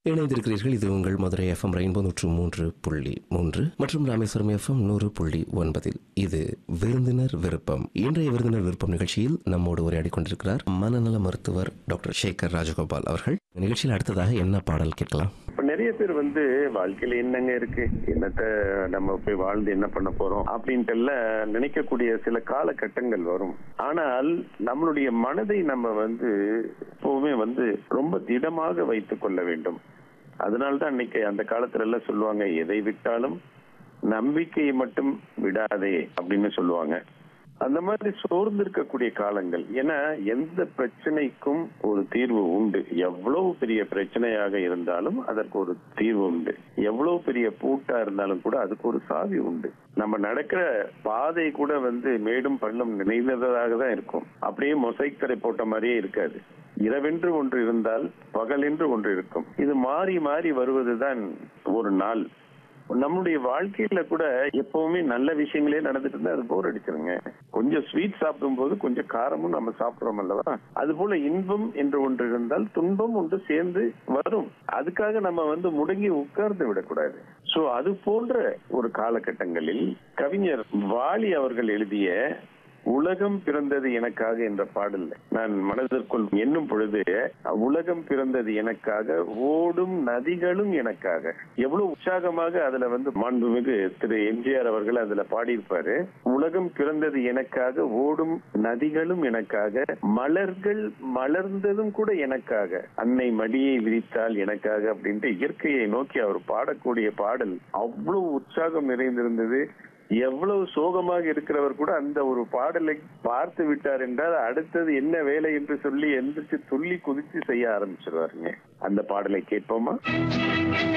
இணைந்திருக்கிறீர்கள் இது உங்கள் மதுரை எஃப்எம் ரெயின்போ நூற்று மூன்று புள்ளி மூன்று மற்றும் ராமேஸ்வரம் எஃப்எம் நூறு புள்ளி ஒன்பதில் இது விருந்தினர் விருப்பம் இன்றைய விருந்தினர் விருப்பம் நிகழ்ச்சியில் நம்மோடு உரையாடி கொண்டிருக்கிறார் மனநல மருத்துவர் டாக்டர் சேகர் ராஜகோபால் அவர்கள் நிகழ்ச்சியில் அடுத்ததாக என்ன பாடல் கேட்கலாம் இப்ப நிறைய பேர் வந்து வாழ்க்கையில என்னங்க இருக்கு என்னத்த நம்ம போய் வாழ்ந்து என்ன பண்ண போறோம் அப்படின்ட்டு எல்லாம் நினைக்கக்கூடிய சில காலகட்டங்கள் வரும் ஆனால் நம்மளுடைய மனதை நம்ம வந்து எப்பவுமே வந்து ரொம்ப திடமாக வைத்துக் கொள்ள வேண்டும் அதனால்தான் இன்னைக்கு அந்த காலத்துல எல்லாம் சொல்லுவாங்க எதை விட்டாலும் நம்பிக்கையை மட்டும் விடாதே அப்படின்னு சொல்லுவாங்க அந்த மாதிரி சோர்ந்து இருக்கக்கூடிய காலங்கள் ஏன்னா எந்த பிரச்சனைக்கும் ஒரு தீர்வு உண்டு எவ்வளவு பெரிய பிரச்சனையாக இருந்தாலும் அதற்கு ஒரு தீர்வு உண்டு எவ்வளவு பெரிய பூட்டா இருந்தாலும் கூட அதுக்கு ஒரு சாவி உண்டு நம்ம நடக்கிற பாதை கூட வந்து மேடும் பள்ளம் நிறைந்ததாக தான் இருக்கும் அப்படியே மொசைக் தரை போட்ட மாதிரியே இருக்காது இரவென்று ஒன்று இருந்தால் பகலென்று ஒன்று இருக்கும் இது மாறி மாறி வருவதுதான் ஒரு நாள் நம்முடைய வாழ்க்கையில கூட எப்பவுமே நல்ல விஷயங்களே நடந்துட்டு இருந்தா அது போர் அடிச்சிருங்க கொஞ்சம் ஸ்வீட் சாப்பிடும் போது கொஞ்சம் காரமும் நம்ம சாப்பிடுறோம் அல்லவா அது போல இன்பம் என்று ஒன்று இருந்தால் துன்பம் ஒன்று சேர்ந்து வரும் அதுக்காக நம்ம வந்து முடங்கி உட்கார்ந்து விடக்கூடாது சோ அது போன்ற ஒரு காலகட்டங்களில் கவிஞர் வாலி அவர்கள் எழுதிய உலகம் பிறந்தது எனக்காக என்ற பாடல் நான் மனதிற்குள் எண்ணும் பொழுது உலகம் பிறந்தது எனக்காக ஓடும் நதிகளும் எனக்காக எவ்வளவு உற்சாகமாக அதுல வந்து மாண்புமிகு திரு எம்ஜிஆர் அவர்கள் அதுல பாடியிருப்பாரு உலகம் பிறந்தது எனக்காக ஓடும் நதிகளும் எனக்காக மலர்கள் மலர்ந்ததும் கூட எனக்காக அன்னை மடியை விரித்தால் எனக்காக அப்படின்ட்டு இயற்கையை நோக்கி அவர் பாடக்கூடிய பாடல் அவ்வளவு உற்சாகம் நிறைந்திருந்தது எவ்வளவு சோகமாக இருக்கிறவர் கூட அந்த ஒரு பாடலை பார்த்து விட்டார் என்றால் அடுத்தது என்ன வேலை என்று சொல்லி எந்திரிச்சு துள்ளி குதிச்சு செய்ய ஆரம்பிச்சிருவாருங்க அந்த பாடலை கேட்போமா